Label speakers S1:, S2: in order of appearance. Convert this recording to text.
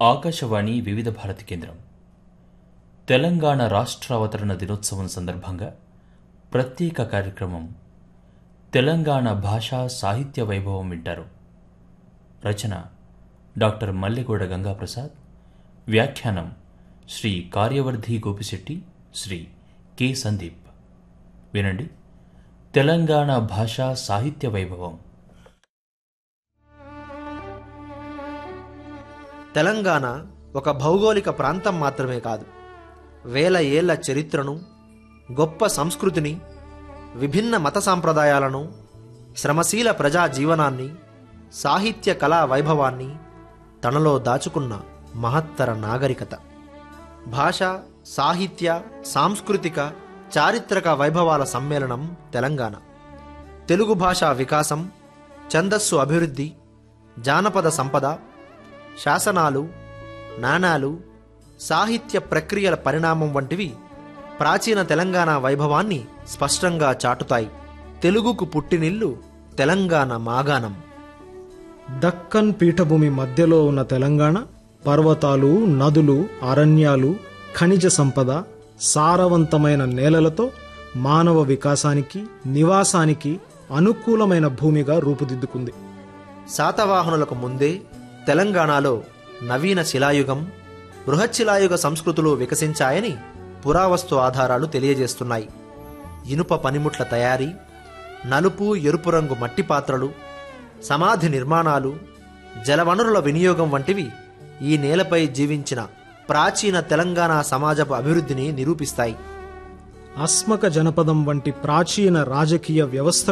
S1: ఆకాశవాణి వివిధ భారతి కేంద్రం తెలంగాణ రాష్ట్ర అవతరణ దినోత్సవం సందర్భంగా ప్రత్యేక కార్యక్రమం తెలంగాణ భాషా సాహిత్య వైభవం వింటారు రచన డాక్టర్ మల్లెగూడ గంగాప్రసాద్ వ్యాఖ్యానం శ్రీ కార్యవర్ధి గోపిశెట్టి శ్రీ కె సందీప్ వినండి తెలంగాణ భాషా సాహిత్య వైభవం
S2: తెలంగాణ ఒక భౌగోళిక ప్రాంతం మాత్రమే కాదు వేల ఏళ్ల చరిత్రను గొప్ప సంస్కృతిని విభిన్న మత సాంప్రదాయాలను శ్రమశీల ప్రజా జీవనాన్ని సాహిత్య కళా వైభవాన్ని తనలో దాచుకున్న మహత్తర నాగరికత భాష సాహిత్య సాంస్కృతిక చారిత్రక వైభవాల సమ్మేళనం తెలంగాణ తెలుగు భాషా వికాసం ఛందస్సు అభివృద్ధి జానపద సంపద శాసనాలు నాణాలు సాహిత్య ప్రక్రియల పరిణామం వంటివి ప్రాచీన తెలంగాణ వైభవాన్ని స్పష్టంగా చాటుతాయి తెలుగుకు పుట్టినిల్లు తెలంగాణ మాగాణం
S3: దక్కన్ పీఠభూమి మధ్యలో ఉన్న తెలంగాణ పర్వతాలు నదులు అరణ్యాలు ఖనిజ సంపద సారవంతమైన నేలలతో మానవ వికాసానికి నివాసానికి అనుకూలమైన భూమిగా రూపుదిద్దుకుంది
S2: శాతవాహనులకు ముందే తెలంగాణలో నవీన శిలాయుగం బృహచ్చిలాయుగ సంస్కృతులు వికసించాయని పురావస్తు ఆధారాలు తెలియజేస్తున్నాయి ఇనుప పనిముట్ల తయారీ నలుపు ఎరుపు రంగు మట్టి పాత్రలు సమాధి నిర్మాణాలు జలవనరుల వినియోగం వంటివి ఈ నేలపై జీవించిన ప్రాచీన తెలంగాణ సమాజపు అభివృద్ధిని నిరూపిస్తాయి
S3: అస్మక జనపదం వంటి ప్రాచీన రాజకీయ వ్యవస్థ